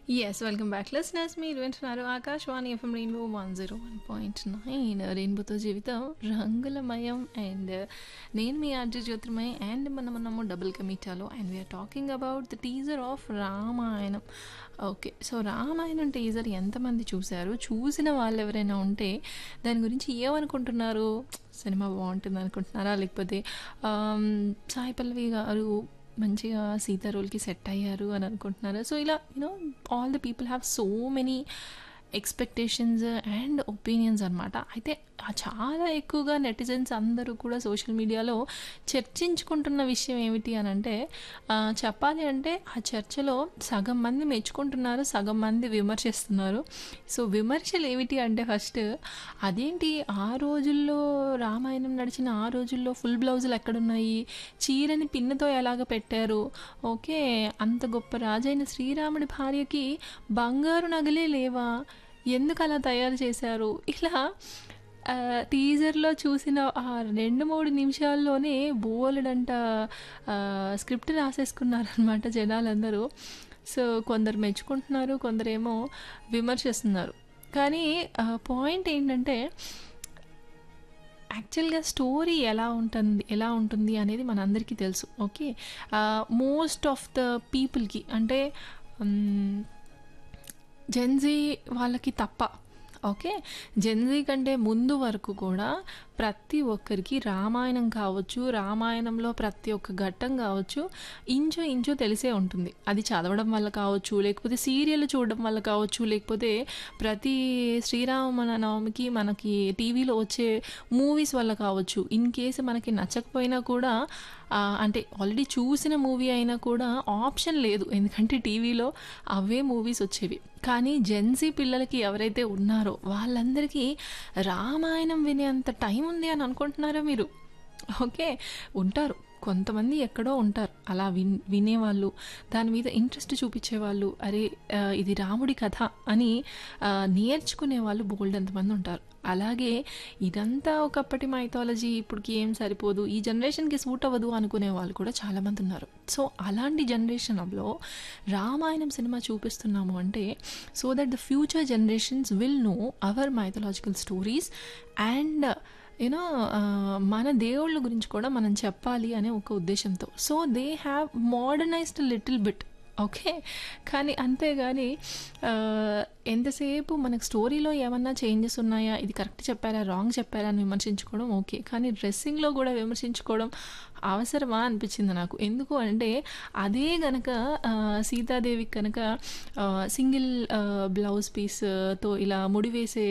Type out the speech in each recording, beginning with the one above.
yes welcome back listeners మీరు వింటున్నారు Akashvani FM rainbow one zero one point nine రెయిన్బోతో జీవితం రంగులమయం అండ్ నేను మీ ఆర్జీ జ్యోతిర్మయ్ అండ్ మనం ఉన్నాము డబుల్ కమిటాలో and we're talking about the teaser of Ramayanam okay so Ramayanam teaser ఎంతమంది చూశారు చూసిన వాళ్ళు ఎవరైనా ఉంటే దాని గురించి ఏమనుకుంటున్నారు సినిమా బాగుంటుంది అనుకుంటున్నారా లేకపోతే ఆమ్, సాయి పల్లవి గారు మంచిగా సీతా రోల్కి సెట్ అయ్యారు అని అనుకుంటున్నారు సో ఇలా you know all the people have so many expectations and opinions అనమాట అయితే ఆ చాలా ఎక్కువగా నెటిజన్స్ అందరూ కూడా సోషల్ మీడియాలో చర్చించుకుంటున్న విషయం ఏమిటి అని అంటే ఆ, చెప్పాలి అంటే ఆ చర్చలో సగం మంది మెచ్చుకుంటున్నారు సగం మంది విమర్శిస్తున్నారు సో విమర్శలు ఏమిటి అంటే ఫస్ట్ అదేంటి ఆ రోజుల్లో రామాయణం నడిచిన ఆ రోజుల్లో ఫుల్ బ్లౌజులు ఎక్కడున్నాయి చీరని పిన్నతో ఎలాగ పెట్టారు ఓకే అంత గొప్ప రాజైన శ్రీరాముడి భార్యకి బంగారు నగలే లేవా ఎందుకు అలా తయారు చేశారు ఇలా ఆ, టీజర్లో చూసిన ఆ రెండు మూడు నిమిషాల్లోనే బోలెడంట ఆ, స్క్రిప్ట్ రాసేసుకున్నారనమాట జనాలందరూ సో కొందరు మెచ్చుకుంటున్నారు కొందరేమో విమర్శిస్తున్నారు కానీ పాయింట్ ఏంటంటే యాక్చువల్గా స్టోరీ ఎలా ఉంటుంది ఎలా ఉంటుంది అనేది మనందరికీ తెలుసు ఓకే మోస్ట్ ఆఫ్ ద పీపుల్కి అంటే జెన్జీ వాళ్ళకి తప్ప ఓకే జెన్జీ కంటే ముందు వరకు కూడా ప్రతి ఒక్కరికి రామాయణం కావచ్చు రామాయణంలో ప్రతి ఒక్క ఘట్టం కావచ్చు ఇంచు ఇంచు తెలిసే ఉంటుంది అది చదవడం వల్ల కావచ్చు లేకపోతే సీరియల్ చూడడం వల్ల కావచ్చు లేకపోతే ప్రతి శ్రీరామ నవమికి మనకి టీవీలో వచ్చే మూవీస్ వల్ల కావచ్చు ఇన్ కేసు మనకి నచ్చకపోయినా కూడా ఆ, అంటే ఆల్రెడీ చూసిన మూవీ అయినా కూడా ఆప్షన్ లేదు ఎందుకంటే టీవీలో అవే మూవీస్ వచ్చేవి కానీ జెన్సీ పిల్లలకి ఎవరైతే ఉన్నారో వాళ్ళందరికీ రామాయణం వినేంత టైం ఉంది అని అనుకుంటున్నారా మీరు ఓకే ఉంటారు కొంతమంది ఎక్కడో ఉంటారు అలా విన్ వినేవాళ్ళు దాని మీద ఇంట్రెస్ట్ చూపించేవాళ్ళు అరే ఆ, ఇది రాముడి కథ అని ఆ, నేర్చుకునే వాళ్ళు బోల్డ్ ఎంతమంది ఉంటారు అలాగే ఇదంతా ఒకప్పటి మైథాలజీ ఇప్పటికి ఏం సరిపోదు ఈ జనరేషన్కి సూట్ అవ్వదు అనుకునే వాళ్ళు కూడా చాలామంది ఉన్నారు సో అలాంటి జనరేషన్లో రామాయణం సినిమా చూపిస్తున్నాము అంటే so that the future generations will know our mythological stories and you know మన దేవుళ్ళ గురించి కూడా మనం చెప్పాలి అనే ఒక ఉద్దేశంతో so they have modernized little bit okay కానీ అంతేగాని ఆ, ఎంతసేపు మనకు స్టోరీలో ఏమన్నా చేంజెస్ ఉన్నాయా ఇది కరెక్ట్ చెప్పారా రాంగ్ చెప్పారా అని విమర్శించుకోవడం ఓకే కానీ డ్రెస్సింగ్లో కూడా విమర్శించుకోవడం అవసరమా అనిపించింది నాకు ఎందుకు అంటే అదే గనక ఆ, సీతాదేవికి కనుక సింగిల్ బ్లౌజ్ పీస్తో ఇలా ముడి వేసే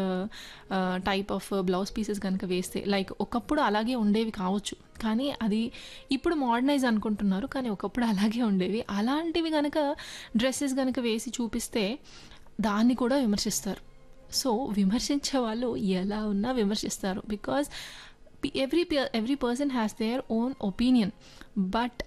టైప్ ఆఫ్ బ్లౌజ్ పీసెస్ కనుక వేస్తే లైక్ ఒకప్పుడు అలాగే ఉండేవి కావచ్చు కానీ అది ఇప్పుడు మోడర్నైజ్ అనుకుంటున్నారు కానీ ఒకప్పుడు అలాగే ఉండేవి అలాంటివి కనుక డ్రెస్సెస్ కనుక వేసి చూపిస్తే దాన్ని కూడా విమర్శిస్తారు సో విమర్శించే వాళ్ళు ఎలా ఉన్నా విమర్శిస్తారు because every every person has their own opinion but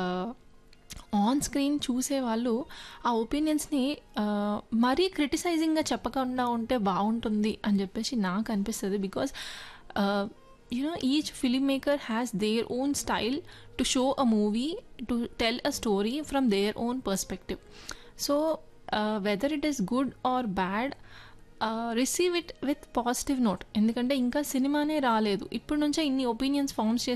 on screen చూసే వాళ్ళు ఆ ఒపీనియన్స్ని మరీ క్రిటిసైజింగ్గా చెప్పకుండా ఉంటే బాగుంటుంది అని చెప్పేసి నాకు అనిపిస్తుంది because you know each film maker has their own style to show a movie to tell a story from their own perspective so whether it is good or bad receive it with positive note ఎందుకంటే ఇంకా సినిమానే రాలేదు ఇప్పటి నుంచే ఇన్ని opinions forms